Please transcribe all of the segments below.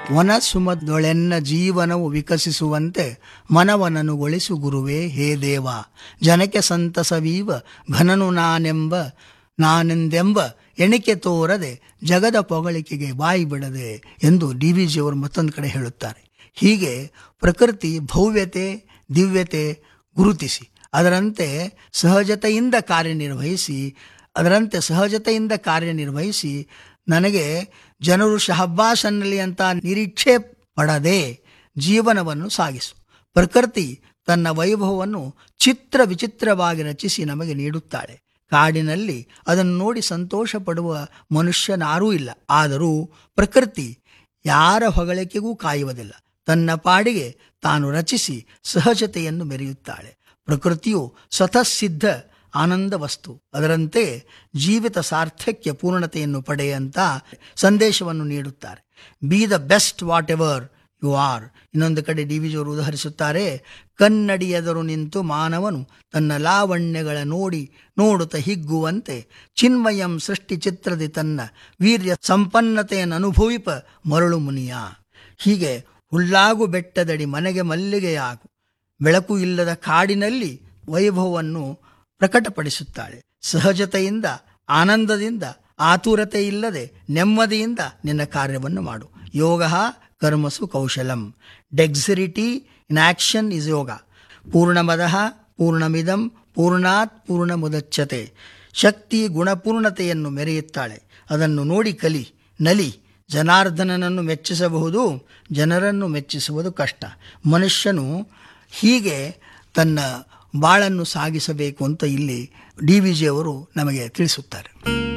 ವನಸುಮದೊಳೆನ್ನ ಜೀವನವು ವಿಕಸಿಸುವಂತೆ ಮನವನನುಗೊಳಿಸು ಗುರುವೇ ಹೇ ದೇವ ಜನಕ್ಕೆ ಸಂತಸವೀವ ಘನನು ನಾನೆಂಬ ನಾನೆಂದೆಂಬ ಎಣಿಕೆ ತೋರದೆ ಜಗದ ಪೊಗಳಿಕೆಗೆ ಬಾಯಿ ಬಿಡದೆ ಎಂದು ಡಿ ವಿ ಜಿಯವರು ಮತ್ತೊಂದು ಕಡೆ ಹೇಳುತ್ತಾರೆ ಹೀಗೆ ಪ್ರಕೃತಿ ಭವ್ಯತೆ ದಿವ್ಯತೆ ಗುರುತಿಸಿ ಅದರಂತೆ ಸಹಜತೆಯಿಂದ ಕಾರ್ಯನಿರ್ವಹಿಸಿ ಅದರಂತೆ ಸಹಜತೆಯಿಂದ ಕಾರ್ಯನಿರ್ವಹಿಸಿ ನನಗೆ ಜನರು ಶಹಬ್ಬಾಸ್ ಅನ್ನಲಿ ಅಂತ ನಿರೀಕ್ಷೆ ಪಡದೆ ಜೀವನವನ್ನು ಸಾಗಿಸು ಪ್ರಕೃತಿ ತನ್ನ ವೈಭವವನ್ನು ಚಿತ್ರ ವಿಚಿತ್ರವಾಗಿ ರಚಿಸಿ ನಮಗೆ ನೀಡುತ್ತಾಳೆ ಕಾಡಿನಲ್ಲಿ ಅದನ್ನು ನೋಡಿ ಸಂತೋಷ ಪಡುವ ಮನುಷ್ಯನಾರೂ ಇಲ್ಲ ಆದರೂ ಪ್ರಕೃತಿ ಯಾರ ಹೊಗಳಿಕೆಗೂ ಕಾಯುವುದಿಲ್ಲ ತನ್ನ ಪಾಡಿಗೆ ತಾನು ರಚಿಸಿ ಸಹಜತೆಯನ್ನು ಮೆರೆಯುತ್ತಾಳೆ ಪ್ರಕೃತಿಯು ಸ್ವತಃ ಸಿದ್ಧ ಆನಂದ ವಸ್ತು ಅದರಂತೆ ಜೀವಿತ ಸಾರ್ಥಕ್ಯ ಪೂರ್ಣತೆಯನ್ನು ಪಡೆಯಂತ ಸಂದೇಶವನ್ನು ನೀಡುತ್ತಾರೆ be the best whatever you are ಇನ್ನೊಂದು ಕಡೆ ಡಿ ವಿಜಿಯವರು ಉದಾಹರಿಸುತ್ತಾರೆ ಕನ್ನಡಿಯದರು ನಿಂತು ಮಾನವನು ತನ್ನ ಲಾವಣ್ಯಗಳ ನೋಡಿ ನೋಡುತ್ತ ಹಿಗ್ಗುವಂತೆ ಚಿನ್ಮಯಂ ಸೃಷ್ಟಿ ಚಿತ್ರದಿ ತನ್ನ ವೀರ್ಯ ಸಂಪನ್ನತೆಯನ್ನು ಅನುಭವಿಪ ಮರಳು ಮುನಿಯ ಹೀಗೆ ಹುಲ್ಲಾಗು ಬೆಟ್ಟದಡಿ ಮನೆಗೆ ಮಲ್ಲಿಗೆಯಾಗು ಬೆಳಕು ಇಲ್ಲದ ಕಾಡಿನಲ್ಲಿ ವೈಭವವನ್ನು ಪ್ರಕಟಪಡಿಸುತ್ತಾಳೆ ಸಹಜತೆಯಿಂದ ಆನಂದದಿಂದ ಆತುರತೆ ಇಲ್ಲದೆ ನೆಮ್ಮದಿಯಿಂದ ನಿನ್ನ ಕಾರ್ಯವನ್ನು ಮಾಡು ಯೋಗ ಕರ್ಮಸು ಕೌಶಲಂ ಡೆಕ್ಸಿರಿಟಿ ಇನ್ ಆಕ್ಷನ್ ಇಸ್ ಯೋಗ ಪೂರ್ಣಮದ ಪೂರ್ಣಮಿದಂ ಪೂರ್ಣಾತ್ ಪೂರ್ಣ ಮುದಚ್ಯತೆ ಶಕ್ತಿ ಗುಣಪೂರ್ಣತೆಯನ್ನು ಮೆರೆಯುತ್ತಾಳೆ ಅದನ್ನು ನೋಡಿ ಕಲಿ ನಲಿ ಜನಾರ್ದನನನ್ನು ಮೆಚ್ಚಿಸಬಹುದು ಜನರನ್ನು ಮೆಚ್ಚಿಸುವುದು ಕಷ್ಟ ಮನುಷ್ಯನು ಹೀಗೆ ತನ್ನ ಬಾಳನ್ನು ಸಾಗಿಸಬೇಕು ಅಂತ ಇಲ್ಲಿ ಡಿ ವಿ ಜಿಯವರು ನಮಗೆ ತಿಳಿಸುತ್ತಾರೆ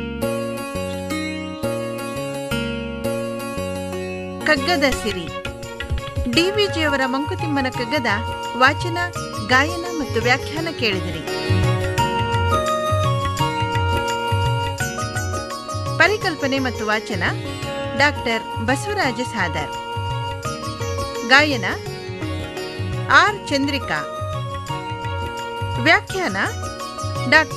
ಕಗ್ಗದ ಸಿರಿ ಡಿವಿಜಿಯವರ ಮಂಕುತಿಮ್ಮನ ಕಗ್ಗದ ವಾಚನ ಗಾಯನ ಮತ್ತು ವ್ಯಾಖ್ಯಾನ ಕೇಳಿದಿರಿ ಪರಿಕಲ್ಪನೆ ಮತ್ತು ವಾಚನ ಡಾಕ್ಟರ್ ಬಸವರಾಜ ಸಾದರ್ ಗಾಯನ ಆರ್ ಚಂದ್ರಿಕಾ ವ್ಯಾಖ್ಯಾನ ಡಾಕ್ಟರ್